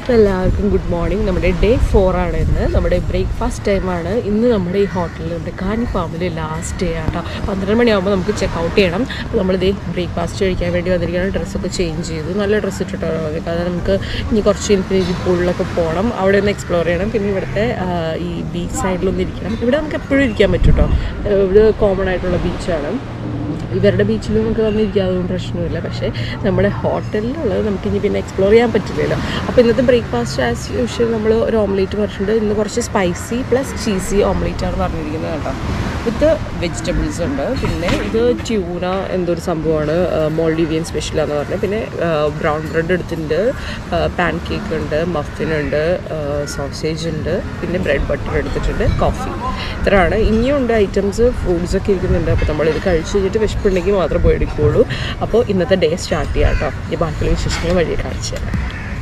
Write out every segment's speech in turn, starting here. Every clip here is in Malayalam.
അപ്പോൾ എല്ലാവർക്കും ഗുഡ് മോർണിംഗ് നമ്മുടെ ഡേ ഫോർ ആണ് ഇന്ന് നമ്മുടെ ബ്രേക്ക്ഫാസ്റ്റ് ടൈമാണ് ഇന്ന് നമ്മുടെ ഈ ഹോട്ടലിൽ നമ്മുടെ കാനി ഫാമിൽ ലാസ്റ്റ് ഡേ ആട്ടോ പന്ത്രണ്ട് മണിയാകുമ്പോൾ നമുക്ക് ചെക്ക് ഔട്ട് ചെയ്യണം അപ്പോൾ നമ്മളിത് ബ്രേക്ക്ഫാസ്റ്റ് കഴിക്കാൻ വേണ്ടി വന്നിരിക്കുകയാണ് ഡ്രസ്സൊക്കെ ചേഞ്ച് ചെയ്തു നല്ല ഡ്രസ്സ് ഇട്ടിട്ടാണ് വന്നത് കാരണം നമുക്ക് ഇനി കുറച്ച് ഇൻഫിനിറ്റി പൂളിലൊക്കെ പോകണം അവിടെ ഒന്ന് എക്സ്പ്ലോർ ചെയ്യണം പിന്നെ ഇവിടുത്തെ ആ, ഈ ബീച്ച് സൈഡിലൊന്ന് ഇരിക്കണം ഇവിടെ നമുക്ക് എപ്പോഴും ഇരിക്കാൻ പറ്റും കേട്ടോ ഇത് കോമൺ ആയിട്ടുള്ള ബീച്ചാണ് ഇവരുടെ ബീച്ചിൽ നമുക്ക് വന്നിരിക്കുക അതൊന്നും പ്രശ്നമില്ല പക്ഷേ നമ്മുടെ ഹോട്ടലിലുള്ളത് നമുക്ക് ഇനി പിന്നെ എക്സ്പ്ലോർ ചെയ്യാൻ പറ്റില്ലല്ലോ അപ്പോൾ ഇന്നത്തെ ബ്രേക്ക്ഫാസ്റ്റ് ആസ് യൂഷ്വൽ നമ്മൾ ഒരു ഓംലേറ്റ് പറഞ്ഞിട്ടുണ്ട് ഇന്ന് കുറച്ച് സ്പൈസി പ്ലസ് ചീസി ഓംലേറ്റ് ആണ് പറഞ്ഞിരിക്കുന്നത് കേട്ടോ വിത്ത് വെജിറ്റബിൾസ് ഉണ്ട് പിന്നെ ഇത് ട്യൂന എന്തൊരു സംഭവമാണ് മോൾഡിവിയൻ സ്പെഷ്യലാന്ന് പറഞ്ഞത് പിന്നെ ബ്രൗൺ ബ്രെഡ് എടുത്തിട്ടുണ്ട് പാൻ കേക്ക് ഉണ്ട് മഫിൻ ഉണ്ട് സോസേജ് ഉണ്ട് പിന്നെ ബ്രെഡ് ബട്ടർ എടുത്തിട്ടുണ്ട് കോഫി ഇത്രയാണ് ഇനിയും ഉണ്ട് ഐറ്റംസ് ഫ്രൂട്ട്സ് ഒക്കെ ഇരിക്കുന്നുണ്ട് അപ്പോൾ നമ്മളിത് കഴിച്ച് കഴിഞ്ഞിട്ട് വിശപ്പുണ്ടെങ്കിൽ മാത്രം പോയി എടുക്കുകയുള്ളൂ അപ്പോൾ ഇന്നത്തെ ഡേ സ്റ്റാർട്ട് ചെയ്യാം കേട്ടോ ഈ ബാക്കിയുള്ള വിശേഷങ്ങൾ വഴിയെ കാണിച്ചു തരാം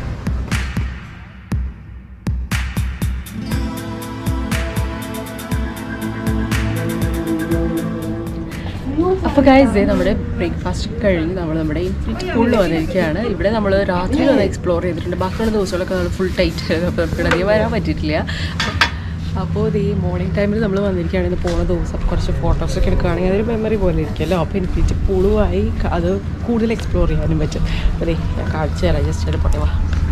അപ്പോൾ ഗൈസ് ദേ നമ്മുടെ ബ്രേക്ക്ഫാസ്റ്റ് കഴിഞ്ഞ് നമ്മൾ നമ്മുടെ ഇൻഫിനിറ്റ് പൂളിൽ വന്നിരിക്കുകയാണ് ഇവിടെ നമ്മൾ രാത്രി വന്ന് എക്സ്പ്ലോർ ചെയ്തിട്ടുണ്ട് ബാക്കിയുള്ള ദിവസങ്ങളൊക്കെ നമ്മൾ ഫുൾ ടൈറ്റ് അപ്പോൾ നമുക്ക് അധികം വരാൻ പറ്റിയിട്ടില്ല അപ്പോൾ ഇത് ഈ മോർണിംഗ് ടൈമിൽ നമ്മൾ വന്നിരിക്കുകയാണ് ഇത് പോകുന്ന ദിവസം അപ്പോൾ കുറച്ച് ഫോട്ടോസൊക്കെ എടുക്കുകയാണെങ്കിൽ അതൊരു മെമ്മറി പോലെ ഇരിക്കുമല്ലോ അപ്പോൾ ഇൻഫിനിറ്റ് പൂളുമായി അത് കൂടുതൽ എക്സ്പ്ലോർ ചെയ്യാനും പറ്റും അപ്പോൾ ദേ ഞാൻ കാണിച്ചു തരാം ജസ്റ്റ് ഒരു പൊട്ടവാ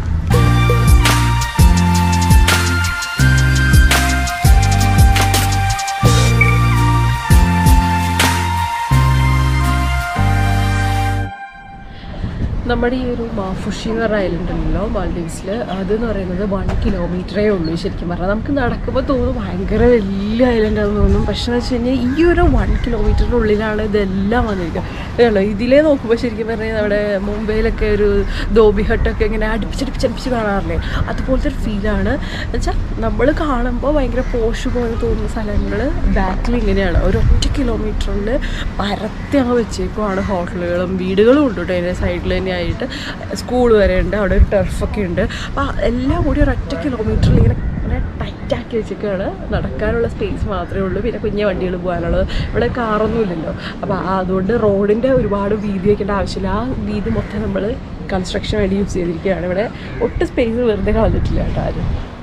നമ്മുടെ ഈ ഒരു മാഫുഷി എന്ന് പറഞ്ഞ ഐലൻഡ് ഉണ്ടല്ലോ മാൽഡീവ്സിൽ അതെന്ന് പറയുന്നത് വൺ കിലോമീറ്ററേ ഉള്ളൂ ശരിക്കും പറഞ്ഞാൽ നമുക്ക് നടക്കുമ്പോൾ തോന്നും ഭയങ്കര വലിയ ഐലൻഡാണെന്ന് തോന്നും പക്ഷേ എന്ന് വെച്ച് കഴിഞ്ഞാൽ ഈ ഒരു വൺ കിലോമീറ്ററിൻ്റെ ഉള്ളിലാണ് ഇതെല്ലാം വന്നിരിക്കുന്നത് അതല്ലോ ഇതിലേ നോക്കുമ്പോൾ ശരിക്കും പറഞ്ഞാൽ നമ്മുടെ മുംബൈയിലൊക്കെ ഒരു ദോബി ഹട്ടൊക്കെ ഇങ്ങനെ അടുപ്പിച്ചടുപ്പിച്ചടുപ്പിച്ച് കാണാറില്ലേ അതുപോലത്തെ ഒരു ഫീലാണ് എന്നുവെച്ചാൽ നമ്മൾ കാണുമ്പോൾ ഭയങ്കര പോഷ് പോലെ തോന്നുന്ന സ്ഥലങ്ങൾ ബാക്കിൽ ഇങ്ങനെയാണ് ഒരു ഒറ്റ കിലോമീറ്ററിൽ പരത്തി അങ്ങ് വെച്ചേക്കുവാണ് ഹോട്ടലുകളും വീടുകളും ഉണ്ട് കേട്ടോ അതിൻ്റെ സൈഡിൽ തന്നെയായിട്ട് സ്കൂൾ വരെ ഉണ്ട് അവിടെ ഒരു ടർഫൊക്കെ ഉണ്ട് അപ്പോൾ എല്ലാം കൂടി ഒരു ഒറ്റ കിലോമീറ്ററിൽ ഇങ്ങനെ ഇങ്ങനെ ടൈറ്റാക്കി വെച്ചേക്കാണ് നടക്കാനുള്ള സ്പേസ് മാത്രമേ ഉള്ളൂ പിന്നെ കുഞ്ഞ വണ്ടികൾ പോകാനുള്ളത് ഇവിടെ കാറൊന്നും ഇല്ലല്ലോ അപ്പോൾ അതുകൊണ്ട് റോഡിൻ്റെ ഒരുപാട് വീതി വയ്ക്കേണ്ട ആവശ്യമില്ല ആ വീതി മൊത്തം നമ്മൾ കൺസ്ട്രക്ഷൻ വേണ്ടി യൂസ് ചെയ്തിരിക്കുകയാണ് ഇവിടെ ഒട്ടും സ്പേസ് വെറുതെ കളഞ്ഞിട്ടില്ല കേട്ടോ ആരും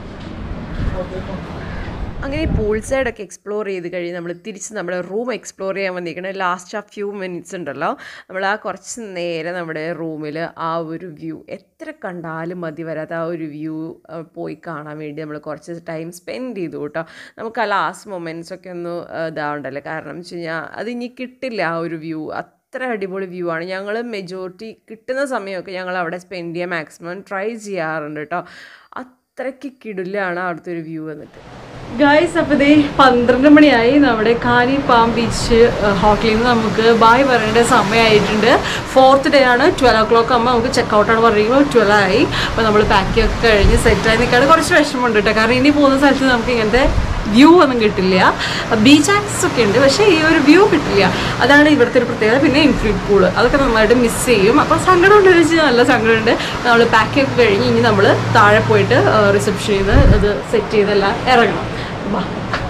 അങ്ങനെ ഈ പൂൾ സൈഡൊക്കെ എക്സ്പ്ലോർ ചെയ്ത് കഴിഞ്ഞ് നമ്മൾ തിരിച്ച് നമ്മുടെ റൂം എക്സ്പ്ലോർ ചെയ്യാൻ വന്നിരിക്കുന്നത് ലാസ്റ്റ് ആ ഫ്യൂ മിനിറ്റ്സ് ഉണ്ടല്ലോ നമ്മൾ ആ കുറച്ച് നേരം നമ്മുടെ റൂമിൽ ആ ഒരു വ്യൂ എത്ര കണ്ടാലും മതി വരാത്ത ആ ഒരു വ്യൂ പോയി കാണാൻ വേണ്ടി നമ്മൾ കുറച്ച് ടൈം സ്പെൻഡ് ചെയ്തു കേട്ടോ നമുക്ക് ആ ലാസ്റ്റ് മൊമെൻറ്റ്സ് ഒക്കെ ഒന്ന് ആ, ഇതാവണ്ടല്ലോ കാരണം വെച്ച് കഴിഞ്ഞാൽ അത് ഇനി കിട്ടില്ല ആ ഒരു വ്യൂ അത്ര അടിപൊളി വ്യൂ ആണ് ഞങ്ങൾ മെജോറിറ്റി കിട്ടുന്ന സമയമൊക്കെ ഞങ്ങൾ അവിടെ സ്പെൻഡ് ചെയ്യാൻ മാക്സിമം ട്രൈ ചെയ്യാറുണ്ട് കേട്ടോ അത്രയ്ക്ക് കിടിലാണ് അവിടുത്തെ ഒരു വ്യൂ വന്നിട്ട് ഗായ്സ് അപ്പോൾ ഇതേ പന്ത്രണ്ട് മണിയായി നമ്മുടെ കാനി പാം ബീച്ച് ഹോട്ടലിൽ നിന്ന് നമുക്ക് ബായ് പറയേണ്ട സമയമായിട്ടുണ്ട് ഫോർത്ത് ഡേ ആണ് ട്വൽവ് ഓ ക്ലോക്ക് ആകുമ്പോൾ നമുക്ക് ചെക്ക് ഔട്ടാണ് പറയുമ്പോൾ ട്വൽവ് ആയി അപ്പോൾ നമ്മൾ പാക്കിംഗ് ഒക്കെ കഴിഞ്ഞ് സെറ്റായി നിൽക്കാണ്ട് കുറച്ച് വിഷമമുണ്ട് കേട്ടോ കാരണം ഇനി പോകുന്ന സ്ഥലത്ത് നമുക്ക് ഇങ്ങനത്തെ വ്യൂ ഒന്നും കിട്ടില്ല ബീച്ച് ആക്സസ് ഒക്കെ ഉണ്ട് പക്ഷേ ഈ ഒരു വ്യൂ കിട്ടില്ല അതാണ് ഇവിടുത്തെ ഒരു പ്രത്യേകത പിന്നെ ഇൻഫിനിറ്റ് പൂള് അതൊക്കെ നന്നായിട്ട് മിസ് ചെയ്യും അപ്പോൾ സങ്കടം ഉണ്ട് വെച്ച് നല്ല സങ്കടമുണ്ട് നമ്മൾ പാക്കിംഗ് ഒക്കെ കഴിഞ്ഞ് ഇനി നമ്മൾ താഴെ പോയിട്ട് റിസപ്ഷനിൽ നിന്ന് അത് സെറ്റ് ചെയ്തെല്ലാം ഇറങ്ങണം വാ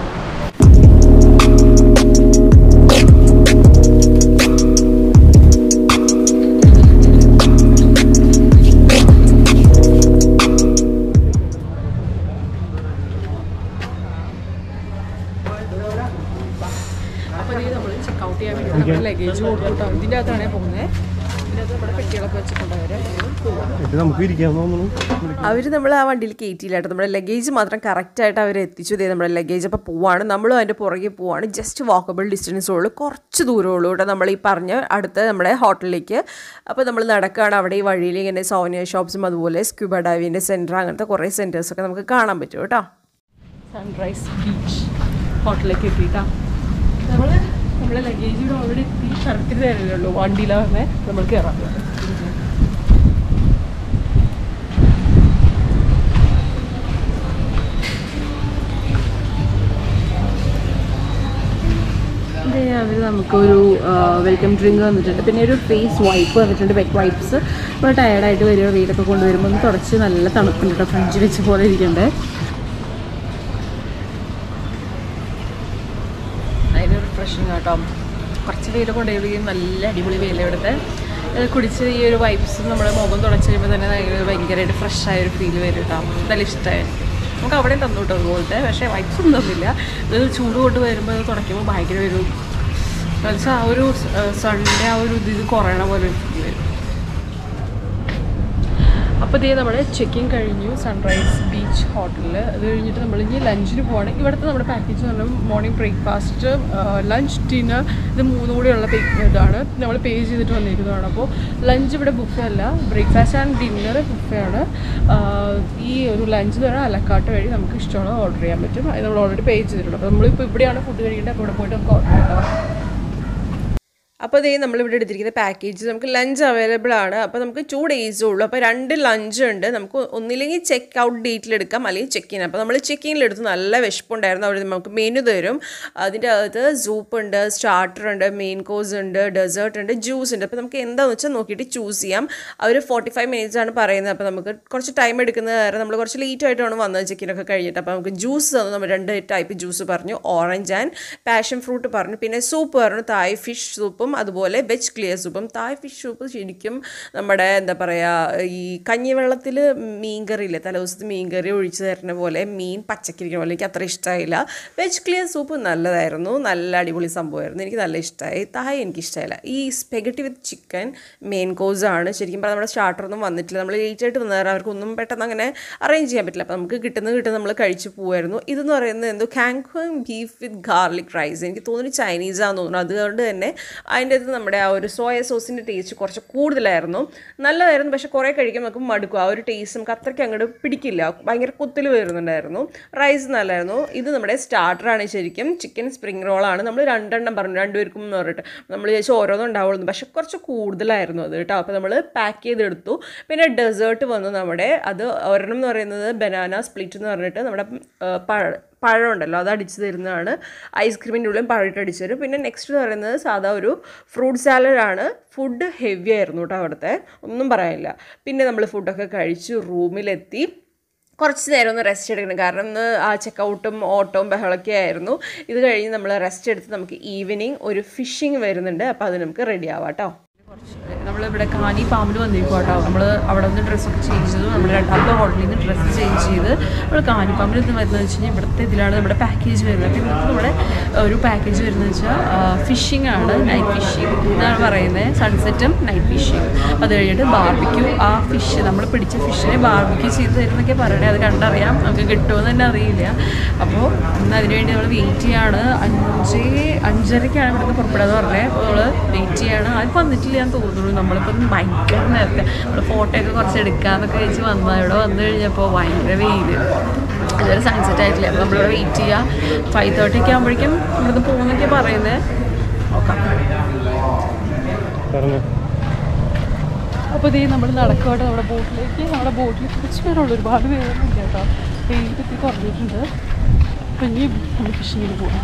അപ്പോൾ ഇത് നമ്മൾ ചെക്ക് ഔട്ട് ചെയ്യാൻ വേണ്ടി നമ്മുടെ ലഗേജ് കൊടുത്തിട്ടോ ഇതിൻ്റെ അകത്താണ് പോകുന്നത് ഇതിൻ്റെ അകത്ത് നമ്മുടെ പെട്ടികളൊക്കെ വെച്ചിട്ടുണ്ട് അവർ ഇത് നമുക്ക് ഇരിക്കാൻ തോന്നുന്നു അവർ നമ്മൾ ആ വണ്ടിയിൽ കയറ്റിയില്ല കേട്ടോ നമ്മുടെ ലഗേജ് മാത്രം കറക്റ്റായിട്ട് അവർ എത്തിച്ചു ഇതേ നമ്മുടെ ലഗേജ് അപ്പോൾ പോവാണ് നമ്മളും അതിൻ്റെ പുറകെ പോവാണ് ജസ്റ്റ് വാക്കബിൾ ഡിസ്റ്റൻസേ ഉള്ളൂ കുറച്ച് ദൂരമേ ഉള്ളൂ കേട്ടോ നമ്മൾ ഈ പറഞ്ഞ അടുത്ത നമ്മുടെ ഹോട്ടലിലേക്ക് അപ്പോൾ നമ്മൾ നടക്കുകയാണ് അവിടെ ഈ വഴിയിൽ ഇങ്ങനെ സോനിയ ഷോപ്സും അതുപോലെ സ്ക്യൂബ ഡൈവിൻ്റെ സെൻറ്റർ അങ്ങനത്തെ കുറേ സെൻറ്റേഴ്സൊക്കെ നമുക്ക് കാണാൻ പറ്റും കേട്ടോ സൺറൈസ് ബീച്ച് ഹോട്ടലിലേക്ക് എത്തിയിട്ടാ നമ്മൾ നമ്മളെ ലഗേജ് ഇവിടെ ഓൾറെഡി എത്തി കറക്റ്റ് തരുന്നേ ഉള്ളൂ വണ്ടിയിലാണ് നമ്മൾ കയറാം അവർ നമുക്കൊരു വെൽക്കം ഡ്രിങ്ക് വന്നിട്ടുണ്ട് പിന്നെ ഒരു ഫേസ് വൈപ്പ് വന്നിട്ടുണ്ട് വെറ്റ് വൈപ്സ് ഇപ്പോൾ ടയർഡായിട്ട് വരിക വെയിലൊക്കെ കൊണ്ടുവരുമ്പോൾ ഒന്ന് തുടച്ച് നല്ല തണുപ്പുണ്ട് കേട്ടോ ഫ്രിഡ്ജ് വെച്ച് പോലെ ഇരിക്കണ്ടേ അതിനൊരു റിഫ്രഷിങ് കേട്ടോ കുറച്ച് വെയിൽ കൊണ്ടുപോയി നല്ല അടിപൊളി വെയിൽ ഇവിടുത്തെ ഇത് കുടിച്ച് ഈ ഒരു വൈബ്സ് നമ്മുടെ മുഖം തുടച്ച് കഴിയുമ്പോൾ തന്നെ ഭയങ്കര- ഭയങ്കരമായിട്ട് ഫ്രഷ് ആയ ഒരു ഫീൽ വരും കേട്ടോ നല്ല ഇഷ്ടമായി നമുക്ക് അവിടെയും തന്നു കേട്ടോ അതുപോലത്തെ പക്ഷേ വൈബ്സ് ഒന്നും തന്നില്ല ഇത് ചൂട് കൊണ്ട് വരുമ്പോൾ ഇത് തുടയ്ക്കുമ്പോൾ ഭയങ്കര ഒരു എന്നുവെച്ചാൽ ആ ഒരു സൺഡേ ആ ഒരു ഇത് ഇത് കുറയണ പോലെ ഒരു ഫീൽ വരും അപ്പോൾ ഇതേ നമ്മുടെ ചെക്കിങ് കഴിഞ്ഞു സൺറൈസ് ബീച്ച് ഹോട്ടലിൽ അത് കഴിഞ്ഞിട്ട് നമ്മൾ ഇനി ലഞ്ചിന് പോവാണ് ഇവിടുത്തെ നമ്മുടെ പാക്കേജ് എന്ന് പറഞ്ഞാൽ മോർണിംഗ് ബ്രേക്ക്ഫാസ്റ്റ് ലഞ്ച് ഡിന്നർ ഇത് മൂന്നും കൂടിയുള്ള പേ ഇതാണ് നമ്മൾ പേ ചെയ്തിട്ട് വന്നിരിക്കുന്നതാണ് അപ്പോൾ ലഞ്ച് ഇവിടെ ബുഫേ അല്ല ബ്രേക്ക്ഫാസ്റ്റ് ആൻഡ് ഡിന്നർ ബുഫേ ആണ് ആഹ് ഈ ഒരു ലഞ്ച് എന്ന് പറഞ്ഞാൽ അലക്കാട്ട് വഴി നമുക്ക് ഇഷ്ടമുള്ള ഓർഡർ ചെയ്യാൻ പറ്റും അത് നമ്മൾ ഓൾറെഡി പേ ചെയ്തിട്ടുണ്ട് അപ്പോൾ നമ്മളിപ്പോൾ ഇവിടെയാണ് ഫുഡ് കഴിക്കേണ്ടത് അപ്പോൾ ഇവിടെ പോയിട്ട് നമുക്ക് ഓർഡർ ചെയ്യാം അപ്പോൾ ഇതേ നമ്മളിവിടെ എടുത്തിരിക്കുന്ന പാക്കേജ് നമുക്ക് ലഞ്ച് അവൈലബിൾ ആണ് അപ്പോൾ നമുക്ക് ടു ഡേയ്സേ ഉള്ളൂ അപ്പോൾ രണ്ട് ലഞ്ച് ഉണ്ട് നമുക്ക് ഒന്നില്ലെങ്കിൽ ചെക്ക് ഔട്ട് ഡേറ്റിൽ എടുക്കാം അല്ലെങ്കിൽ ചെക്ക് ഇൻ അപ്പോൾ നമ്മൾ ചെക്ക് ഇനിൽ എടുത്ത് നല്ല വിശപ്പുണ്ടായിരുന്നു അവർ നമുക്ക് മെനു തരും അതിൻ്റെ അകത്ത് സൂപ്പ് ഉണ്ട് സ്റ്റാർട്ടർ ഉണ്ട് മെയിൻ കോഴ്സ് ഉണ്ട് ഡെസേർട്ട് ഉണ്ട് ജ്യൂസ് ഉണ്ട് അപ്പോൾ നമുക്ക് എന്താണെന്ന് വെച്ചാൽ നോക്കിയിട്ട് ചൂസ് ചെയ്യാം അവർ ഫോർട്ടി ഫൈവ് മിനിറ്റ്സ് ആണ് പറയുന്നത് അപ്പോൾ നമുക്ക് കുറച്ച് ടൈം എടുക്കുന്നത് കാരണം നമ്മൾ കുറച്ച് ലേറ്റ് ആയിട്ടാണ് വന്നത് ചെക്കിനൊക്കെ കഴിഞ്ഞിട്ട് അപ്പോൾ നമുക്ക് ജ്യൂസ് തന്നു നമ്മൾ രണ്ട് ടൈപ്പ് ജ്യൂസ് പറഞ്ഞു ഓറഞ്ച് ആൻഡ് പാഷൻ ഫ്രൂട്ട് പറഞ്ഞു പിന്നെ സൂപ്പ് പറഞ്ഞു തായ് ഫിഷ് സൂപ്പും അതുപോലെ വെജ് ക്ലിയർ സൂപ്പും തായ് ഫിഷ് സൂപ്പ് ശരിക്കും നമ്മുടെ എന്താ പറയുക ഈ കഞ്ഞിവെള്ളത്തിൽ മീൻകറിയില്ലേ തലേദിവസത്തെ മീൻകറി ഒഴിച്ച് തരുന്ന പോലെ മീൻ പച്ചക്കിരിക്കുന്ന പോലെ എനിക്ക് അത്ര ഇഷ്ടമായില്ല വെജ് ക്ലിയർ സൂപ്പ് നല്ലതായിരുന്നു നല്ല അടിപൊളി സംഭവമായിരുന്നു എനിക്ക് നല്ല ഇഷ്ടമായി തായ് എനിക്ക് ഇഷ്ടമായില്ല ഈ spaghetti with chicken main course ആണ് ശരിക്കും പറഞ്ഞാൽ നമ്മുടെ സ്റ്റാർട്ടറൊന്നും വന്നിട്ടില്ല നമ്മൾ ലേറ്റ് ആയിട്ട് വന്നേരം അവർക്കൊന്നും പെട്ടെന്ന് അങ്ങനെ അറേഞ്ച് ചെയ്യാൻ പറ്റില്ല അപ്പോൾ നമുക്ക് കിട്ടുന്നത് കിട്ടുന്നത് നമ്മൾ കഴിച്ച് പോകുമായിരുന്നു ഇതെന്ന് പറയുന്നത് എന്തോ കാങ്ക്വങ് ബീഫ് വിത്ത് ഗാർലിക് റൈസ് എനിക്ക് തോന്നുന്നു ചൈനീസാന്ന് തോന്നുന്നു അതുകൊണ്ട് തന്നെ അതിൻ്റെ അത് നമ്മുടെ ആ ഒരു സോയ സോസിൻ്റെ ടേസ്റ്റ് കുറച്ച് കൂടുതലായിരുന്നു നല്ലതായിരുന്നു പക്ഷേ കുറേ കഴിക്കുമ്പോൾ നമുക്ക് മടുക്കും ആ ഒരു ടേസ്റ്റ് നമുക്ക് അത്രയ്ക്ക് അങ്ങോട്ട് പിടിക്കില്ല ഭയങ്കര കുത്തിൽ വരുന്നുണ്ടായിരുന്നു റൈസ് നല്ലായിരുന്നു ഇത് നമ്മുടെ സ്റ്റാർട്ടറാണ് ശരിക്കും ചിക്കൻ സ്പ്രിംഗ് റോളാണ് നമ്മൾ രണ്ടെണ്ണം പറഞ്ഞു രണ്ടുപേർക്കും എന്ന് പറഞ്ഞിട്ട് നമ്മൾ ചോദിച്ചാൽ ഓരോന്നും ഉണ്ടാവുള്ളൂ പക്ഷെ കുറച്ച് കൂടുതലായിരുന്നു അത് കേട്ടോ അപ്പോൾ നമ്മൾ പാക്ക് ചെയ്തെടുത്തു പിന്നെ ഡെസേർട്ട് വന്നു നമ്മുടെ അത് ഒരെണ്ണം എന്ന് പറയുന്നത് ബനാന സ്പ്ലിറ്റ് എന്ന് പറഞ്ഞിട്ട് നമ്മുടെ ആ, പഴ പഴം ഉണ്ടല്ലോ അത് അടിച്ചു തരുന്നതാണ് ഐസ്ക്രീമിൻ്റെ ഉള്ളിൽ പഴമിട്ട് അടിച്ചു തരും പിന്നെ നെക്സ്റ്റ് എന്ന് പറയുന്നത് സാധാ ഒരു ഫ്രൂട്ട് സാലഡാണ് ഫുഡ് ഹെവി ആയിരുന്നു കേട്ടോ അവിടുത്തെ ഒന്നും പറയാനില്ല പിന്നെ നമ്മൾ ഫുഡൊക്കെ കഴിച്ച് റൂമിലെത്തി കുറച്ച് നേരം ഒന്ന് റെസ്റ്റ് എടുക്കണം കാരണം ഇന്ന് ആ ചെക്കൗട്ടും ഓട്ടവും ബഹളമൊക്കെ ആയിരുന്നു ഇത് കഴിഞ്ഞ് നമ്മൾ റെസ്റ്റ് എടുത്ത് നമുക്ക് ഈവനിങ് ഒരു ഫിഷിംഗ് വരുന്നുണ്ട് അപ്പോൾ അത് നമുക്ക് റെഡി ആവാം കേട്ടോ നമ്മളിവിടെ കാനി ഫാമിൽ വന്നിരിക്കും കേട്ടോ നമ്മൾ അവിടെ നിന്ന് ഡ്രസ്സൊക്കെ ചേഞ്ച് ചെയ്തു നമ്മൾ രണ്ടാമത്തെ ഹോട്ടലിൽ നിന്ന് ഡ്രസ്സ് ചേഞ്ച് ചെയ്ത് നമ്മൾ കാനി ഫാമിൽ നിന്ന് വരുന്നത് വെച്ച് കഴിഞ്ഞാൽ ഇവിടുത്തെ ഇതിലാണ് നമ്മുടെ പാക്കേജ് വരുന്നത് അപ്പോൾ ഇവിടുത്തെ നമ്മുടെ ഒരു പാക്കേജ് വരുന്നത് വെച്ചാൽ ഫിഷിംഗ് ആണ് നൈറ്റ് ഫിഷിംഗ് എന്നാണ് പറയുന്നത് സൺസെറ്റും നൈറ്റ് ഫിഷിംഗ് അത് കഴിഞ്ഞിട്ട് ബാർബിക്യൂ ആ ഫിഷ് നമ്മൾ പിടിച്ച ഫിഷിനെ ബാർബിക്യൂ ചെയ്ത് തരുന്നൊക്കെ പറയണേ അത് കണ്ടറിയാം നമുക്ക് കിട്ടുമെന്ന് തന്നെ അറിയില്ല അപ്പോൾ ഇന്ന് അതിനുവേണ്ടി നമ്മൾ വെയിറ്റ് ചെയ്യാണ് അഞ്ച് അഞ്ചരയ്ക്കാണ് ഇവിടുന്ന് പുറപ്പെടുക പറഞ്ഞത് അപ്പോൾ നമ്മൾ വെയിറ്റ് ചെയ്യാണ് ആരും വന്നിട്ടില്ല ഞാൻ തോന്നുന്നു നമ്മളിപ്പം ഭയങ്കര നേരത്തെ നമ്മൾ ഫോട്ടോ ഒക്കെ കുറച്ച് എടുക്കാമെന്നൊക്കെ വെച്ച് വന്നതാണ് ഇവിടെ വന്നു കഴിഞ്ഞപ്പോൾ ഭയങ്കര വെയിൽ ഇതുവരെ സൺസെറ്റ് ആയിട്ടില്ല അപ്പോൾ നമ്മളിവിടെ വെയിറ്റ് ചെയ്യുക ഫൈവ് തേർട്ടി ഒക്കെ ആകുമ്പോഴേക്കും ഇവിടുന്ന് പോകുന്നൊക്കെ പറയുന്നത് നോക്കാം പറഞ്ഞു അപ്പോൾ ഇതേ നമ്മൾ നടക്കോട്ടെ നമ്മുടെ ബോട്ടിലേക്ക് നമ്മുടെ ബോട്ടിൽ കുറച്ച് പേരുള്ളൂ ഒരുപാട് പേരൊന്നും ഇല്ല കേട്ടോ വെയിൽ എത്തി കുറഞ്ഞിട്ടുണ്ട് അപ്പം ഇനി നമ്മൾ ഫിഷിങ്ങിന് പോകാം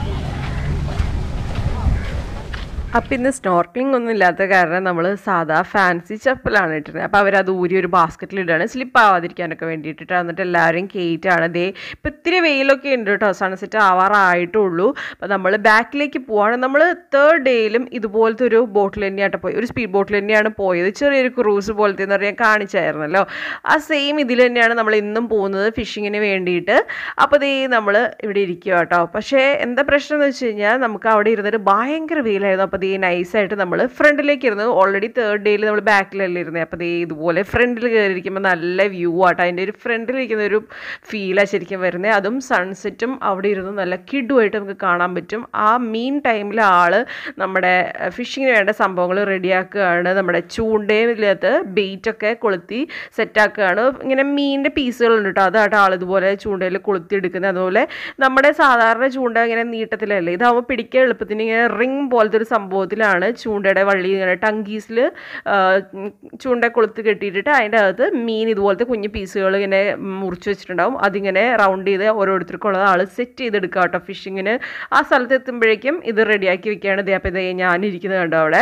അപ്പം ഇന്ന് സ്നോർക്ലിംഗ് ഒന്നും ഇല്ലാത്ത കാരണം നമ്മൾ സാധാ ഫാൻസി ചപ്പലാണ് ഇട്ടിരുന്നത് അപ്പോൾ അവരത് ഊരി ഒരു ബാസ്ക്കറ്റിൽ ഇടുകയാണ് സ്ലിപ്പ് ആവാതിരിക്കാനൊക്കെ വേണ്ടിയിട്ടിട്ട് എന്നിട്ട് എല്ലാവരും കയറ്റാണ് ദേ ഇപ്പം ഇത്തിരി വെയിലൊക്കെ ഉണ്ട് കേട്ടോ സൺസെറ്റ് ആവാറായിട്ടുള്ളൂ അപ്പോൾ നമ്മൾ ബാക്കിലേക്ക് പോവാണ് നമ്മൾ തേർഡ് ഡേയിലും ഇതുപോലത്തെ ഒരു ബോട്ടിൽ തന്നെയായിട്ട് പോയി ഒരു സ്പീഡ് ബോട്ടിൽ തന്നെയാണ് പോയത് ചെറിയൊരു ക്രൂസ് പോലത്തെ എന്ന് പറയാൻ കാണിച്ചായിരുന്നല്ലോ ആ സെയിം ഇതിൽ തന്നെയാണ് നമ്മൾ ഇന്നും പോകുന്നത് ഫിഷിങ്ങിന് വേണ്ടിയിട്ട് അപ്പോൾ ദേ നമ്മൾ ഇവിടെ ഇരിക്കുക കേട്ടോ പക്ഷേ എന്താ പ്രശ്നം എന്ന് വെച്ച് കഴിഞ്ഞാൽ നമുക്ക് അവിടെ ഇരുന്നിട്ട് ഭയങ്കര വെയിലായിരുന്നു അപ്പോൾ ദേ നൈസായിട്ട് നമ്മൾ ഫ്രണ്ടിലേക്ക് ഇരുന്ന് ഓൾറെഡി തേർഡ് ഡേയിൽ നമ്മൾ ബാക്കിലല്ലേ ഇരുന്നത് അപ്പോൾ ദേ ഇതുപോലെ ഫ്രണ്ടിൽ കയറിയിരിക്കുമ്പോൾ നല്ല വ്യൂ ആട്ടോ അതിൻ്റെ ഒരു ഫ്രണ്ടിലിരിക്കുന്ന ഒരു ഫീലാണ് ശരിക്കും വരുന്നത് അതും സൺസെറ്റും അവിടെ ഇരുന്ന് നല്ല കിഡുമായിട്ട് നമുക്ക് കാണാൻ പറ്റും ആ മീൻ ടൈമിൽ ആൾ നമ്മുടെ ഫിഷിങ്ങിന് വേണ്ട സംഭവങ്ങൾ റെഡിയാക്കുകയാണ് നമ്മുടെ ചൂണ്ടയിലകത്ത് ബെയ്റ്റൊക്കെ കൊളുത്തി സെറ്റാക്കുകയാണ് ഇങ്ങനെ മീനിൻ്റെ പീസുകളുണ്ട് കേട്ടോ അതാട്ടോ ആൾ ഇതുപോലെ ചൂണ്ടയിൽ കൊളുത്തി എടുക്കുന്നത് അതുപോലെ നമ്മുടെ സാധാരണ ചൂണ്ട ഇങ്ങനെ നീട്ടത്തിലല്ലേ ഇതാവുമ്പോൾ പിടിക്കാൻ എളുപ്പത്തിന് ഇങ്ങനെ റിങ് പോലത്തെ ഒരു സംഭവത്തിലാണ് ചൂണ്ടയുടെ വള്ളി ഇങ്ങനെ ടങ്കീസിൽ ചൂണ്ട കൊളുത്ത് കെട്ടിയിട്ടിട്ട് അതിൻ്റെ അകത്ത് മീൻ ഇതുപോലത്തെ കുഞ്ഞു പീസുകൾ ഇങ്ങനെ മുറിച്ച് വെച്ചിട്ടുണ്ടാവും അതിങ്ങനെ റൗണ്ട് ചെയ്ത് ഓരോരുത്തർക്കുള്ളത് ആൾ സെറ്റ് ചെയ്തെടുക്കുക കേട്ടോ ഫിഷിങ്ങിന് ആ സ്ഥലത്ത് എത്തുമ്പോഴേക്കും ഇത് റെഡിയാക്കി വെക്കുകയാണ് ദേ അപ്പോൾ ഇതേ ഞാനിരിക്കുന്നത് കണ്ടോ അവിടെ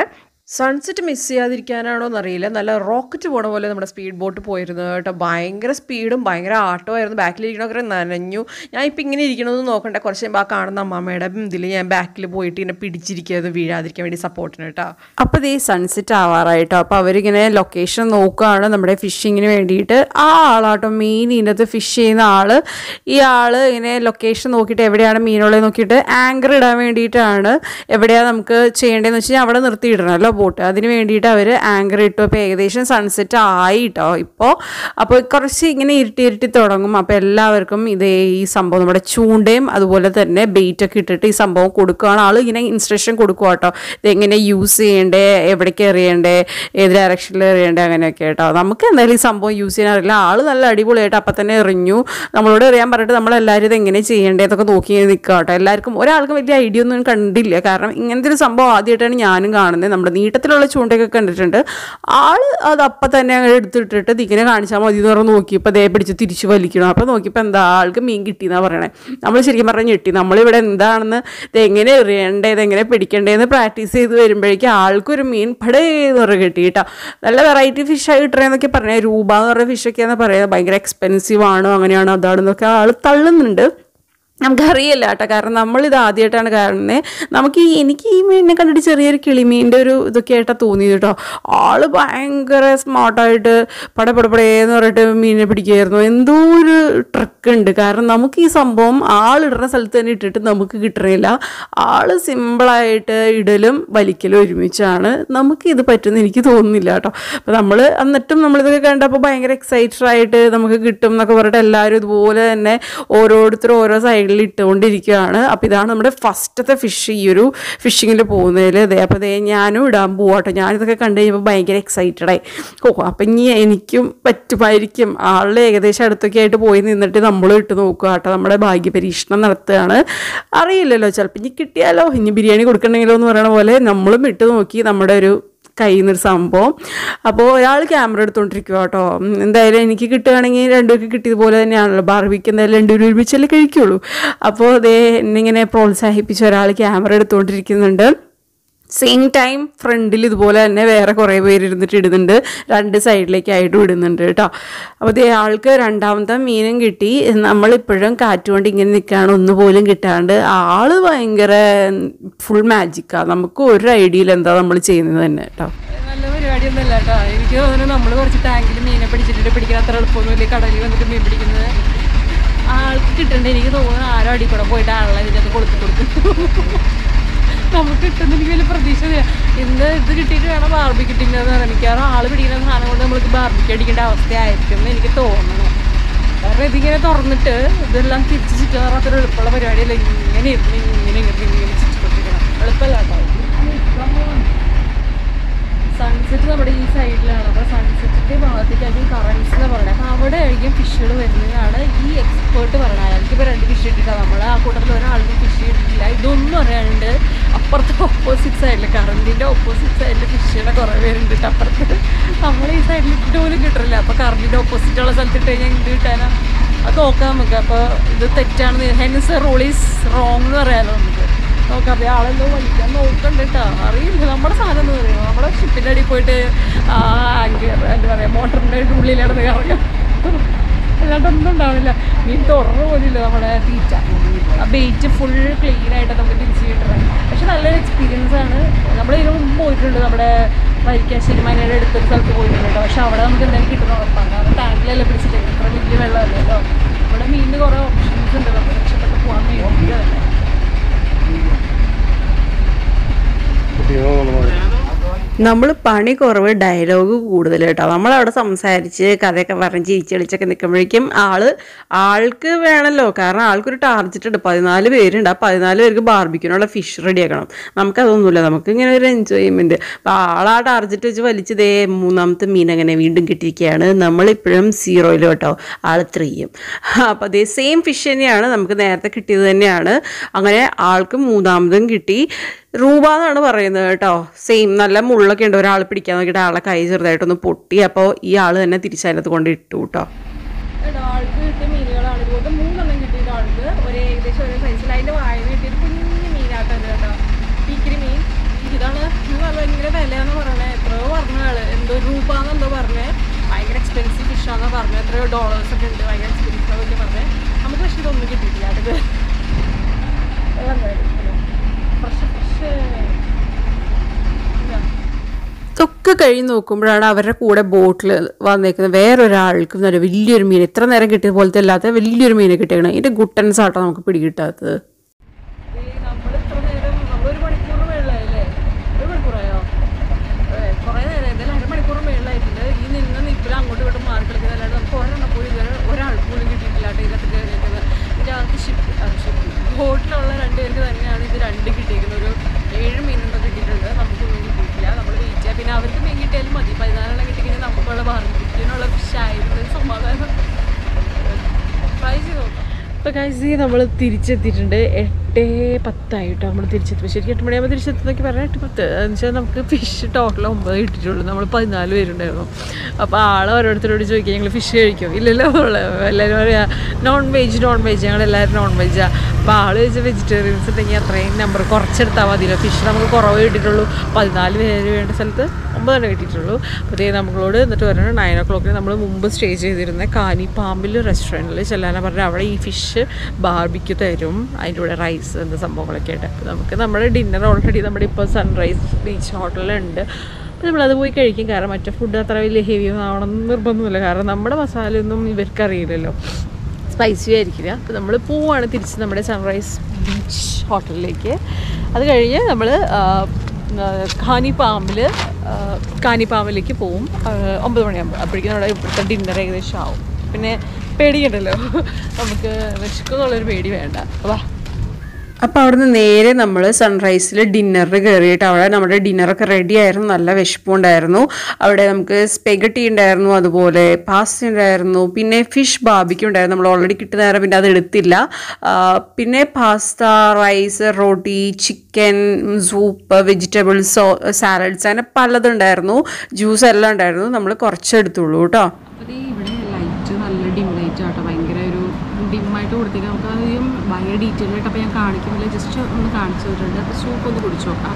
സൺസെറ്റ് മിസ് ചെയ്യാതിരിക്കാനാണോ എന്നറിയില്ല നല്ല റോക്കറ്റ് പോണ പോലെ നമ്മുടെ സ്പീഡ് ബോട്ട് പോയിരുന്നു കേട്ടോ ഭയങ്കര സ്പീഡും ഭയങ്കര ആട്ടമായിരുന്നു ബാക്കിലിരിക്കണമൊക്കെ നനഞ്ഞു ഞാൻ ഇപ്പം ഇങ്ങനെ ഇരിക്കണമെന്ന് നോക്കണ്ട കുറച്ച് കഴിയുമ്പോൾ ആ കാണുന്ന അമ്മാമ്മയുടെ ഇതിൽ ഞാൻ ബാക്കിൽ പോയിട്ട് ഇങ്ങനെ പിടിച്ചിരിക്കുന്നത് വീഴാതിരിക്കാൻ വേണ്ടി സപ്പോർട്ടിന് കേട്ടോ അപ്പോൾ ഇത് സൺസെറ്റ് ആവാറായിട്ടോ അപ്പോൾ അവരിങ്ങനെ ലൊക്കേഷൻ നോക്കുകയാണ് നമ്മുടെ ഫിഷിങ്ങിന് വേണ്ടിയിട്ട് ആ ആളാട്ടോ മെയിൻ ഇതിനകത്ത് ഫിഷ് ചെയ്യുന്ന ആൾ ഈ ആൾ ഇങ്ങനെ ലൊക്കേഷൻ നോക്കിയിട്ട് എവിടെയാണ് മീനുള്ളത് നോക്കിയിട്ട് ആങ്കർ ഇടാൻ വേണ്ടിയിട്ടാണ് എവിടെയാണ് നമുക്ക് ചെയ്യേണ്ടതെന്ന് വെച്ച് കഴിഞ്ഞാൽ അവിടെ നിർത്തിയിടണമല്ലോ ബോട്ട് അതിന് വേണ്ടിയിട്ട് അവർ ആങ്കർ ഇട്ടു അപ്പോൾ ഏകദേശം സൺസെറ്റ് ആയി കേട്ടോ ഇപ്പോൾ അപ്പോൾ കുറച്ച് ഇങ്ങനെ ഇരുട്ടി ഇരുട്ടി തുടങ്ങും അപ്പോൾ എല്ലാവർക്കും ഇതേ ഈ സംഭവം നമ്മുടെ ചൂണ്ടയും അതുപോലെ തന്നെ ബെയ്റ്റ് ഒക്കെ ഇട്ടിട്ട് ഈ സംഭവം കൊടുക്കുകയാണ് ആൾ ഇങ്ങനെ ഇൻസ്ട്രക്ഷൻ കൊടുക്കുക കേട്ടോ ഇതെങ്ങനെ യൂസ് ചെയ്യണ്ടേ എവിടേക്ക് എറിയണ്ടേ ഏത് ഡയറക്ഷനിൽ എറിയണ്ടേ അങ്ങനെയൊക്കെ കേട്ടോ നമുക്ക് എന്തായാലും ഈ സംഭവം യൂസ് ചെയ്യാൻ അറിയില്ല ആൾ നല്ല അടിപൊളിയായിട്ട് അപ്പം തന്നെ എറിഞ്ഞു നമ്മളോട് എറിയാൻ പറഞ്ഞിട്ട് നമ്മളെല്ലാവരും ഇത് എങ്ങനെ ചെയ്യേണ്ടേ എന്നൊക്കെ നോക്കി ഇങ്ങനെ നിൽക്കുക കേട്ടോ എല്ലാവർക്കും ഒരാൾക്കും വലിയ ഐഡിയ ഒന്നും കണ്ടില്ല കാരണം ഇങ്ങനത്തെ ഒരു സംഭവം ആദ്യമായിട്ടാണ് ഞാനും കാണുന്നത് നമ്മുടെ നീട്ടത്തിലുള്ള ചൂണ്ടയൊക്കെ കണ്ടിട്ടുണ്ട് ആൾ അത് അപ്പം തന്നെ അങ്ങനെ എടുത്തിട്ടിട്ട് ഇതിങ്ങനെ കാണിച്ചാൽ മതി എന്ന് പറഞ്ഞ് നോക്കിയപ്പോൾ ദേ പിടിച്ച് തിരിച്ച് വലിക്കണം അപ്പോൾ നോക്കിയപ്പോൾ എന്താ ആൾക്ക് മീൻ കിട്ടിയെന്നാണ് പറയണേ നമ്മൾ ശരിക്കും പറഞ്ഞാൽ ഞെട്ടി നമ്മളിവിടെ എന്താണെന്ന് ഇത് എങ്ങനെ എറിയണ്ടേ ഇതെങ്ങനെ പിടിക്കണ്ടേന്ന് പ്രാക്ടീസ് ചെയ്ത് വരുമ്പോഴേക്കും ആൾക്കൊരു മീൻ പടേ എന്ന് പറഞ്ഞ് കിട്ടി കേട്ടോ നല്ല വെറൈറ്റി ഫിഷായി കിട്ടണമെന്നൊക്കെ പറഞ്ഞേ രൂപ എന്ന് പറഞ്ഞ ഫിഷൊക്കെയാണെന്ന് പറയുന്നത് ഭയങ്കര എക്സ്പെൻസീവ് ആണ് അങ്ങനെയാണ് അതാണെന്നൊക്കെ ആൾ തള്ളുന്നുണ്ട് നമുക്കറിയില്ല കേട്ടോ കാരണം നമ്മളിത് ആദ്യമായിട്ടാണ് കാണുന്നത് നമുക്ക് ഈ എനിക്ക് ഈ മീനിനെ കണ്ടിട്ട് ചെറിയൊരു കിളിമീൻ്റെ ഒരു ഇതൊക്കെ ആയിട്ടാണ് തോന്നിയത് കേട്ടോ ആള് ഭയങ്കര സ്മാർട്ടായിട്ട് പടപടപടേന്ന് പറഞ്ഞിട്ട് മീനിനെ പിടിക്കുമായിരുന്നു എന്തോ ഒരു ട്രിക്ക് ഉണ്ട് കാരണം നമുക്ക് ഈ സംഭവം ആളിടുന്ന സ്ഥലത്ത് തന്നെ ഇട്ടിട്ട് നമുക്ക് കിട്ടണില്ല ആള് സിമ്പിളായിട്ട് ഇടലും വലിക്കലും ഒരുമിച്ചാണ് നമുക്ക് ഇത് പറ്റുമെന്ന് എനിക്ക് തോന്നുന്നില്ല കേട്ടോ അപ്പോൾ നമ്മൾ എന്നിട്ടും നമ്മളിതൊക്കെ കണ്ടപ്പോൾ ഭയങ്കര എക്സൈറ്റഡ് ആയിട്ട് നമുക്ക് കിട്ടും എന്നൊക്കെ പറഞ്ഞിട്ട് എല്ലാവരും ഇതുപോലെ തന്നെ ഓരോരുത്തരും ഓരോ സൈഡിൽ ഇട്ടുകൊണ്ടിരിക്കുകയാണ് അപ്പോൾ ഇതാണ് നമ്മുടെ ഫസ്റ്റത്തെ ഫിഷ് ഈ ഒരു ഫിഷിങ്ങിൽ പോകുന്നതിൽ ഇതേ അപ്പോൾ ഇതേ ഞാനും ഇടാൻ പോവാട്ടോ ഞാനിതൊക്കെ കണ്ടു കഴിഞ്ഞപ്പോൾ ഭയങ്കര എക്സൈറ്റഡ് ആയി ഓ അപ്പം ഇനി എനിക്കും പറ്റുമായിരിക്കും ആളുടെ ഏകദേശം അടുത്തൊക്കെ ആയിട്ട് പോയി നിന്നിട്ട് നമ്മളും ഇട്ട് നോക്കുക കേട്ടോ നമ്മുടെ ഭാഗ്യ പരീക്ഷണം നടത്തുകയാണ് അറിയില്ലല്ലോ ചിലപ്പോൾ ഇനി കിട്ടിയാലോ ഇനി ബിരിയാണി കൊടുക്കണമെങ്കിലോ എന്ന് പറയണ പോലെ നമ്മളും ഇട്ട് നോക്കി നമ്മുടെ ഒരു കയ്യിൽ നിന്നൊരു സംഭവം അപ്പോൾ ഒരാൾ ക്യാമറ എടുത്തുകൊണ്ടിരിക്കുക കേട്ടോ ഉം, എന്തായാലും എനിക്ക് കിട്ടുകയാണെങ്കിൽ രണ്ടുപേർക്ക് കിട്ടിയതുപോലെ തന്നെയാണല്ലോ ബാർബിക്ക് എന്തായാലും രണ്ടുപേരും ഒരുമിച്ചല്ലേ കഴിക്കുള്ളൂ അപ്പോൾ അതേ എന്നിങ്ങനെ പ്രോത്സാഹിപ്പിച്ച് ഒരാൾ ക്യാമറ എടുത്തുകൊണ്ടിരിക്കുന്നുണ്ട് സെയിം ടൈം ഫ്രണ്ടിൽ ഇതുപോലെ തന്നെ വേറെ കുറേ പേര് ഇരുന്നിട്ട് ഇടുന്നുണ്ട് രണ്ട് സൈഡിലേക്കായിട്ടും ഇടുന്നുണ്ട് കേട്ടോ അപ്പോൾ ദേ ആൾക്ക് രണ്ടാമത്തെ മീനും കിട്ടി നമ്മളിപ്പോഴും കാറ്റുകൊണ്ട് ഇങ്ങനെ നിൽക്കുകയാണ് ഒന്നുപോലും കിട്ടാണ്ട് ആള് ഭയങ്കര ഫുൾ മാജിക്കാണ് നമുക്ക് ഒരു ഐഡിയയിൽ എന്താ നമ്മൾ ചെയ്യുന്നത് തന്നെ കേട്ടോ നല്ല പരിപാടിയൊന്നുമല്ല കേട്ടോ എനിക്ക് തോന്നുന്നു നമ്മൾ കുറച്ച് ടാങ്കിൽ മീനെ പിടിച്ചിട്ട് പിടിക്കാൻ അത്ര എളുപ്പമൊന്നുമില്ല കടലിൽ വന്നിട്ട് മീൻ പിടിക്കുന്നത് ആൾക്ക് കിട്ടണ്ട എനിക്ക് തോന്നുന്നു ആരോ അടി കൂടെ പോയിട്ട് ആളെ ഇതിനകത്ത് കൊടുത്തു കൊടുക്കും നമുക്ക് കിട്ടുന്ന എനിക്ക് വലിയ പ്രതീക്ഷ ഇല്ല. ഇന്ന് ഇത് കിട്ടിയിട്ട് വേണം ബാർബി കിട്ടിയെന്ന് പറയാൻ മിക്കവാറും ആള് പിടിക്കുന്ന സാധനം കൊണ്ട് നമ്മൾക്ക് ബാർബിക്ക് അടിക്കേണ്ട അവസ്ഥയായിരിക്കും എന്ന് എനിക്ക് തോന്നുന്നു കാരണം ഇതിങ്ങനെ തുറന്നിട്ട് ഇതെല്ലാം തിരിച്ച് ചുറ്റാറ് അത്ര എളുപ്പമുള്ള പരിപാടിയല്ല ഇങ്ങനെ ഇരുന്ന് ഇങ്ങനെ ഇങ്ങനെ ഇങ്ങനെ ചുറ്റിക്കൊണ്ടിരിക്കണം എളുപ്പമല്ല കേട്ടോ സൺസെറ്റ് നമ്മുടെ ഈ സൈഡിലാണ് അപ്പോൾ സൺസെറ്റിൻ്റെ ഭാഗത്തേക്കായിരിക്കും കറൻസ് എന്ന് പറയുന്നത് അപ്പോൾ അവിടെ ആയിരിക്കും ഫിഷുകൾ വരുന്നതാണ് ഈ എക്സ്പേർട്ട് പറയുന്നത് അയാൾക്ക് ഇപ്പോൾ രണ്ട് ഫിഷ് ഇട്ടിട്ടാണ് നമ്മൾ ആ കൂട്ടത്തിൽ ഒരാൾക്കും ഫിഷ് ഇട്ടിട്ടില്ല ഇതൊന്നും അറിയാണ്ട് അപ്പുറത്തെ ഓപ്പോസിറ്റ് സൈഡിൽ കറണ്ടിൻ്റെ ഓപ്പോസിറ്റ് സൈഡിൽ ഫിഷുകളെ കുറേ പേരുണ്ട് ട്ടോ അപ്പുറത്ത് നമ്മൾ ഈ സൈഡിൽ ഇട്ടിട്ട് പോലും കിട്ടില്ല അപ്പോൾ കറണ്ടിൻ്റെ ഓപ്പോസിറ്റുള്ള സ്ഥലത്ത് ഇട്ട് കഴിഞ്ഞാൽ എന്ത് കിട്ടാനാ അത് നോക്കാം നമുക്ക് അപ്പോൾ ഇത് തെറ്റാണ് ഹെൻസ് റൂൾ ഈസ് റോങ് എന്ന് പറയാമല്ലോ നമുക്ക് നോക്കാം അപ്പോൾ ആളെന്തോ വലിക്കാൻ നോക്കണ്ട കേട്ടോ അറിയില്ല നമ്മുടെ സാധനം എന്ന് പറയുമ്പോൾ നമ്മുടെ ഷിപ്പിൻ്റെ അടിയിൽ പോയിട്ട് ആ ആങ്കർ എന്താ പറയുക മോട്ടറിൻ്റെ ഉള്ളിൽ കിടന്ന് കറങ്ങാം അല്ലാണ്ടൊന്നും ഉണ്ടാവില്ല മീൻ തുടർന്ന് പോലില്ല നമ്മുടെ തീറ്റ ആ ബെയ്റ്റ് ഫുൾ ക്ലീൻ ആയിട്ട് നമുക്ക് തിരിച്ച് കിട്ടണം പക്ഷെ നല്ലൊരു എക്സ്പീരിയൻസ് ആണ് നമ്മൾ ഇതിന് മുമ്പ് പോയിട്ടുണ്ട് നമ്മുടെ വരിക്കാശ്ശേരി മനയുടെ അടുത്തൊരു സ്ഥലത്ത് പോയിട്ടുണ്ട് കേട്ടോ പക്ഷെ അവിടെ നമുക്ക് എന്തായാലും കിട്ടുന്ന ഉറപ്പാണ് കാരണം ടാങ്കിലല്ലേ പിടിച്ചിട്ട് ഇത്ര വലിയ വെള്ളമല്ലല്ലോ ഇവിടെ മീനിന് കുറേ ഓപ്ഷൻസ് ഉണ്ട് നമുക്ക് രക്ഷപ്പെട്ട് പോകാൻ വേണ്ടിയിട്ട് തന്നെ കുട്ടികളെ നമ്മൾ നമ്മൾ പണി കുറവ് ഡയലോഗ് കൂടുതൽ കേട്ടോ നമ്മളവിടെ സംസാരിച്ച് കഥയൊക്കെ പറഞ്ഞ് ചിരിച്ച് കളിച്ചൊക്കെ നിൽക്കുമ്പോഴേക്കും ആള് ആൾക്ക് വേണമല്ലോ കാരണം ആൾക്കൊരു ടാർജറ്റ് ഉണ്ട് പതിനാല് പേരുണ്ട് ആ പതിനാല് പേർക്ക് ബാർബിക്കിനുള്ള ഫിഷ് റെഡിയാക്കണം നമുക്കതൊന്നുമില്ല നമുക്ക് ഇങ്ങനെ ഒരു എൻജോയ്മെൻറ്റ് അപ്പോൾ ആൾ ആ ടാർജറ്റ് വെച്ച് വലിച്ച് ദേ മൂന്നാമത്തെ മീൻ അങ്ങനെ വീണ്ടും കിട്ടിയിരിക്കുകയാണ് നമ്മളിപ്പോഴും സീറോയിൽ കേട്ടോ ആൾ ത്രീയും അപ്പോൾ അതേ സെയിം ഫിഷ് തന്നെയാണ് നമുക്ക് നേരത്തെ കിട്ടിയത് തന്നെയാണ് അങ്ങനെ ആൾക്ക് മൂന്നാമതും കിട്ടി റൂപ എന്നാണ് പറയുന്നത് കേട്ടോ സെയിം നല്ല മുള്ളൊക്കെ ഉണ്ട് ഒരാൾ പിടിക്കാൻ നോക്കിയിട്ട് ആളെ കൈ ചെറുതായിട്ടൊന്ന് പൊട്ടി അപ്പോൾ ഈ ആൾ തന്നെ തിരിച്ചതിനകത്ത് കൊണ്ട് ഇട്ടു കേട്ടോ കേട്ടോ, ആൾക്ക് കിട്ടിയ മീനുകളാണ് ഇതുപോലത്തെ മൂന്നെണ്ണം കിട്ടിയത് ആൾക്ക് ഒരു ഏകദേശം ഒരേ സൈസിൽ അതിൻ്റെ വായന കിട്ടിയത് കുഞ്ഞു മീനാട്ടത് കേട്ടോ പീക്കിരി മീൻ ഇതാണ് ഇത് നല്ല ഭയങ്കര വിലയാന്ന് പറയണേ എത്രയോ പറഞ്ഞ ആള് എന്തോ രൂപ എന്നെന്തോ പറഞ്ഞേ ഭയങ്കര എക്സ്പെൻസീവ് ഫിഷാന്ന് പറഞ്ഞു എത്രയോ ഡോളേഴ്സ് ഒക്കെ ഉണ്ട് ഭയങ്കര എക്സ്പെൻസീവ് ആണെന്ന് പറഞ്ഞേ നമുക്ക് പക്ഷേ ഇതൊന്നും കിട്ടിയിട്ടില്ല അടുത്ത് ഫ്രഷ് ഫ്രഷ് ഇതൊക്കെ കഴിഞ്ഞ് നോക്കുമ്പോഴാണ് അവരുടെ കൂടെ ബോട്ടിൽ വന്നേക്കുന്നത് വേറൊരാൾക്കും നല്ല വലിയൊരു മീൻ എത്ര നേരം കിട്ടിയ പോലത്തെ അല്ലാത്ത വലിയൊരു മീനെ കിട്ടിയേക്കണം ഇതിൻ്റെ ഗുട്ടൻസ് ആട്ടോ നമുക്ക് പിടികിട്ടാത്തത് നമ്മൾ ഇത്ര നേരം നമ്മളൊരു മണിക്കൂർ മേളിലായില്ലേ ഒരു മണിക്കൂറായോ കുറേ നേരം എന്തായാലും അരമണിക്കൂർ മേളിലായിട്ടുണ്ട് ഈ നിന്ന് നിപ്പിൽ അങ്ങോട്ടും ഇങ്ങോട്ടും മാറി കളിക്കുന്നത് അല്ലാണ്ട് നമുക്ക് ഒരെണ്ണം പോലും ഇതുവരെ ഒരാൾ പോലും കിട്ടിയിട്ടില്ല കേട്ടോ ഇതിനകത്ത് കയറിയിരിക്കുന്നത് ഇതിൻ്റെ അകത്ത് ഷിപ്പ് ഷിപ്പ് ബോട്ടിലുള്ള രണ്ട് പേർക്ക് തന്നെയാണ് ഇത് രണ്ട് കിട്ടിയിരിക്കുന്നത് ഒരു ഏഴ് മീനുണ്ടോ കിട്ടിയിട്ടുണ്ട് നമുക്കൊന്നും കിട്ടിയിട്ടില്ല നമ്മൾ വെയിറ്റ് ചെയ്യാം പിന്നെ അവർക്ക് മീൻ കിട്ടിയാലും മതി പതിനാലെണ്ണം കിട്ടിക്കഴിഞ്ഞാൽ നമുക്കുള്ള ബാർബിക്യൂനുള്ള ഫിഷായിരുന്നു സമാധാനം ട്രൈ ചെയ്ത് നോക്കാം അപ്പോൾ കഴിച്ച് നമ്മൾ തിരിച്ചെത്തിയിട്ടുണ്ട് എട്ട് പത്തായിട്ടോ നമ്മൾ തിരിച്ചെത്തി ശരിക്കും എട്ട് മണിയാകുമ്പോൾ തിരിച്ചെത്തുന്നൊക്കെ പറഞ്ഞാൽ എട്ട് പത്ത് എന്ന് വെച്ചാൽ നമുക്ക് ഫിഷ് ടോട്ടൽ ഒമ്പത് കിട്ടിയിട്ടുള്ളൂ നമ്മൾ പതിനാല് പേരുണ്ടായിരുന്നു അപ്പോൾ ആൾ ഓരോരുത്തരോട് ചോദിക്കുക ഞങ്ങൾ ഫിഷ് കഴിക്കും ഇല്ലല്ലോ എല്ലാവരും പറയാ നോൺ വെജ് നോൺ വെജ് ഞങ്ങൾ എല്ലാവരും നോൺ വെജാണ് അപ്പോൾ ആൾ ചോദിച്ച വെജിറ്റേറിയൻസ് ഉണ്ടെങ്കിൽ അത്രയും നമ്പർ കുറച്ചെടുത്താൽ മതിയല്ലോ ഫിഷ് നമുക്ക് കുറവ് കിട്ടിയിട്ടുള്ളൂ പതിനാല് പേര് വേണ്ട സ്ഥലത്ത് ഒമ്പതെണ്ണം കിട്ടിയിട്ടുള്ളൂ അപ്പോൾ അതേ നമ്മളോട് എന്നിട്ട് പറയുന്നത് നയൻ ഓ ക്ലോക്കിന് നമ്മൾ മുമ്പ് സ്റ്റേ ചെയ്തിരുന്ന കാനി പാമ്പിൽ റെസ്റ്റോറൻറ്റിൽ ചെല്ലാനാണ് പറഞ്ഞത് അവിടെ ഈ ഫിഷ് ബാർബിക്ക് തരും അതിൻ്റെ കൂടെ റൈസ് എന്ന സംഭവങ്ങളൊക്കെ ആയിട്ട് അപ്പോൾ നമുക്ക് നമ്മുടെ ഡിന്നർ ഓൾറെഡി നമ്മുടെ ഇപ്പോൾ സൺറൈസ് ബീച്ച് ഹോട്ടലുണ്ട് അപ്പോൾ നമ്മളത് പോയി കഴിക്കും കാരണം മറ്റേ ഫുഡ് അത്ര വലിയ ഹെവി ആവണമെന്ന് നിർബന്ധമൊന്നുമില്ല കാരണം നമ്മുടെ മസാലയൊന്നും ഇവർക്കറിയില്ലല്ലോ സ്പൈസി ആയിരിക്കില്ല അപ്പോൾ നമ്മൾ പോവാണ് തിരിച്ച് നമ്മുടെ സൺറൈസ് ബീച്ച് ഹോട്ടലിലേക്ക് അത് കഴിഞ്ഞ് നമ്മൾ കാനിപ്പാമ്പിൽ കാനിപ്പാമ്പിലേക്ക് പോവും ആ, ഒമ്പത് മണിയാകുമ്പോൾ അപ്പോഴേക്കും നമ്മുടെ ഇവിടുത്തെ ഡിന്നർ ഏകദേശം ആവും പിന്നെ പേടിക്കണ്ടല്ലോ നമുക്ക് വിശക്കുന്നുള്ളൊരു പേടി വേണ്ട വാ അപ്പോൾ അവിടുന്ന് നേരെ നമ്മൾ സൺറൈസിൽ ഡിന്നറിന് കയറിയിട്ട് അവിടെ നമ്മുടെ ഡിന്നറൊക്കെ റെഡി ആയിരുന്നു നല്ല വിശപ്പുണ്ടായിരുന്നു അവിടെ നമുക്ക് സ്പെഗട്ടി ഉണ്ടായിരുന്നു അതുപോലെ പാസ്ത ഉണ്ടായിരുന്നു പിന്നെ ഫിഷ് ബാബിക്ക് ഉണ്ടായിരുന്നു നമ്മൾ ഓൾറെഡി കിട്ടുന്ന നേരം പിന്നെ അത് എടുത്തില്ല ആ, പിന്നെ പാസ്ത റൈസ് റോട്ടി ചിക്കൻ സൂപ്പ് വെജിറ്റബിൾസ് സാലഡ്സ് അങ്ങനെ പലതുണ്ടായിരുന്നു ജ്യൂസ് എല്ലാം ഉണ്ടായിരുന്നു നമ്മൾ കുറച്ചെടുത്തുള്ളൂ കേട്ടോ അപ്പോൾ ഇവിടെ ലൈറ്റ് നല്ല ഡിം ലൈറ്റ് ആട്ടോ ഭയങ്കര ഒരു ഡിമ്മായിട്ട് കൊടുത്തേക്ക് നമുക്ക് അധികം ഭയങ്കര ഡീറ്റെയിൽ ആയിട്ട് അപ്പോൾ ഞാൻ കാണിക്കുന്നില്ല ജസ്റ്റ് ഒന്ന് കാണിച്ചു തരുന്നുണ്ട് അപ്പോൾ സൂപ്പ് ഒന്ന് കുടിച്ചു നോക്കാം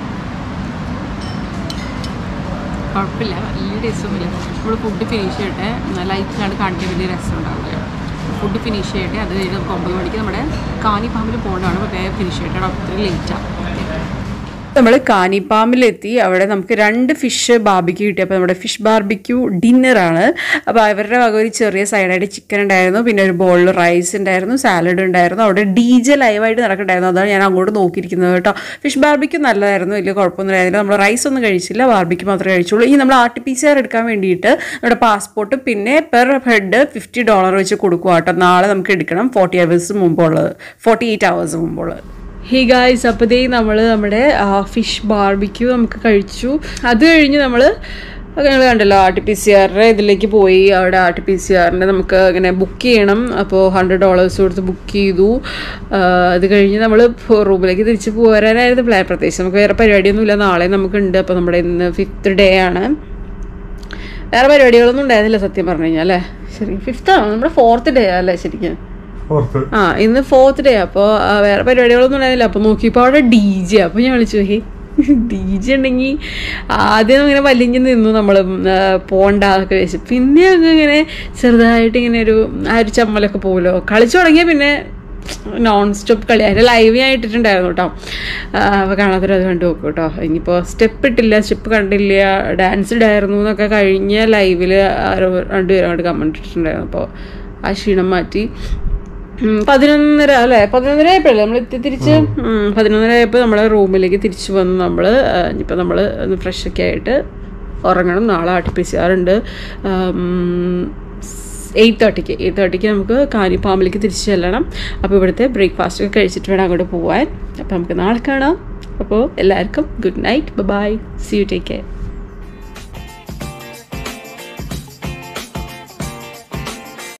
കുഴപ്പമില്ല വലിയ ടേസ്റ്റൊന്നുമില്ല നമ്മൾ ഫുഡ് ഫിനിഷ് ചെയ്യട്ടെ ലൈറ്റിലാണ് കാണിക്കാൻ വലിയ രസം ഉണ്ടാവില്ല ഫുഡ് ഫിനിഷ് ചെയ്യട്ടെ അത് കഴിഞ്ഞ് നമുക്ക് ഒമ്പത് മണിക്ക് നമ്മുടെ കാനി പാമ്പിൽ പോകേണ്ടതാണ് അപ്പോൾ വേഗം ഫിനിഷ് ചെയ്യട്ടെ ഒത്തിരി ലേറ്റാണ് നമ്മൾ കാനിപ്പാമ്പിലെത്തി അവിടെ നമുക്ക് രണ്ട് ഫിഷ് ബാർബിക്യൂ കിട്ടി അപ്പോൾ നമ്മുടെ ഫിഷ് ബാർബിക്യൂ ഡിന്നറാണ് അപ്പോൾ അവരുടെ വക ഒരു ചെറിയ സൈഡായിട്ട് ചിക്കൻ ഉണ്ടായിരുന്നു പിന്നെ ഒരു ബോളിൽ റൈസ് ഉണ്ടായിരുന്നു സാലഡ് ഉണ്ടായിരുന്നു അവിടെ ഡി ജെ ലൈവായിട്ട് നടക്കണ്ടായിരുന്നു അതാണ് ഞാൻ അങ്ങോട്ട് നോക്കിയിരിക്കുന്നത് കേട്ടോ ഫിഷ് ബാർബിക്യൂ നല്ലതായിരുന്നു വലിയ കുഴപ്പമൊന്നും ആയിരുന്നില്ല നമ്മൾ റൈസ് ഒന്നും കഴിച്ചില്ല ബാർബിക്യൂ മാത്രമേ കഴിച്ചുള്ളൂ ഈ നമ്മൾ R T P C R എടുക്കാൻ വേണ്ടിയിട്ട് നമ്മുടെ പാസ്പോർട്ട് പിന്നെ പെർ ഹെഡ് ഫിഫ്റ്റി ഡോളർ വെച്ച് കൊടുക്കുക കേട്ടോ നാളെ നമുക്ക് എടുക്കണം ഫോർട്ടി അവേഴ്സ് മുമ്പുള്ളത് ഫോർട്ടി എയ്റ്റ് അവേഴ്സ് മുമ്പുള്ളത് ഹേ ഗായ്സ് അപ്പോഴത്തേ നമ്മൾ നമ്മുടെ ഫിഷ് ബാർബിക്യൂ നമുക്ക് കഴിച്ചു അത് കഴിഞ്ഞ് നമ്മൾ നിങ്ങൾ കണ്ടല്ലോ ആർ ടി പി സി ആറിൻ്റെ ഇതിലേക്ക് പോയി അവിടെ ആർ ടി പി സി ആറിൻ്റെ നമുക്ക് ഇങ്ങനെ ബുക്ക് ചെയ്യണം അപ്പോൾ ഹൺഡ്രഡ് ഡോളേഴ്സ് കൊടുത്ത് ബുക്ക് ചെയ്തു ആ, അത് കഴിഞ്ഞ് നമ്മൾ റൂമിലേക്ക് തിരിച്ച് പോരാനായിരുന്നു പ്ലാൻ പ്രത്യേകിച്ച് നമുക്ക് വേറെ പരിപാടിയൊന്നുമില്ല നാളെ നമുക്കുണ്ട് അപ്പോൾ നമ്മുടെ ഇന്ന് ഫിഫ്ത്ത് ഡേ ആണ് വേറെ പരിപാടികളൊന്നും ഉണ്ടായിരുന്നില്ല സത്യം പറഞ്ഞു കഴിഞ്ഞാൽ അല്ലേ ശരി ഫിഫ്ത്ത് ആണ് നമ്മുടെ ഫോർത്ത് ഡേ അല്ലേ ശരിക്കും പുറത്ത് ആ ഇന്ന് ഫോർത്ത് ഡേ അപ്പോൾ വേറെ പരിപാടികളൊന്നും ഉണ്ടായിരുന്നില്ല അപ്പോൾ നോക്കിയപ്പോൾ അവിടെ ഡി ജെ അപ്പോൾ ഞാൻ വിളിച്ചു നോക്കി ഡി ജെ ഉണ്ടെങ്കിൽ ആദ്യം ഇങ്ങനെ വലിഞ്ഞ് നിന്നു നമ്മൾ പോണ്ടെന്നൊക്കെ വെച്ച് പിന്നെ അങ്ങ് ഇങ്ങനെ ചെറുതായിട്ട് ഇങ്ങനെ ഒരു ആ ഒരു ചമ്മലൊക്കെ പോകുമല്ലോ കളിച്ചു തുടങ്ങിയാൽ പിന്നെ നോൺ സ്റ്റോപ്പ് കളി അതിൻ്റെ ലൈവ് ഞാൻ ഇട്ടിട്ടുണ്ടായിരുന്നു കേട്ടോ അപ്പോൾ കാണാത്തൊരു അത് കണ്ടു നോക്കും കേട്ടോ ഇനിയിപ്പോൾ സ്റ്റെപ്പ് ഇട്ടില്ല സ്റ്റെപ്പ് കണ്ടില്ല ഡാൻസ് ഇടായിരുന്നു എന്നൊക്കെ കഴിഞ്ഞ ലൈവിൽ ആരോ രണ്ടുപേരും അങ്ങോട്ട് കമൻറ്റ് ഇട്ടിട്ടുണ്ടായിരുന്നു അപ്പോൾ ആ ക്ഷീണം മാറ്റി ഉം, പതിനൊന്നര അല്ലേ പതിനൊന്നര ആയപ്പോഴല്ലേ നമ്മൾ എത്തി തിരിച്ച് ഉം, പതിനൊന്നര ആയപ്പോൾ നമ്മളെ റൂമിലേക്ക് തിരിച്ചു വന്ന് നമ്മൾ ഇനിയിപ്പോൾ നമ്മൾ ഒന്ന് ഫ്രഷ് ഒക്കെ ആയിട്ട് ഉറങ്ങണം നാളെ R T P C R ഉണ്ട് എയ്റ്റ് തേർട്ടിക്ക് എയ്റ്റ് തേർട്ടിക്ക് നമുക്ക് കാനിപ്പാമ്പിലേക്ക് തിരിച്ചു ചെല്ലണം അപ്പോൾ ഇവിടുത്തെ ബ്രേക്ക്ഫാസ്റ്റ് ഒക്കെ കഴിച്ചിട്ട് വേണം അങ്ങോട്ട് പോവാൻ അപ്പോൾ നമുക്ക് നാളെ കാണാം അപ്പോൾ എല്ലാവർക്കും good night bye see you take care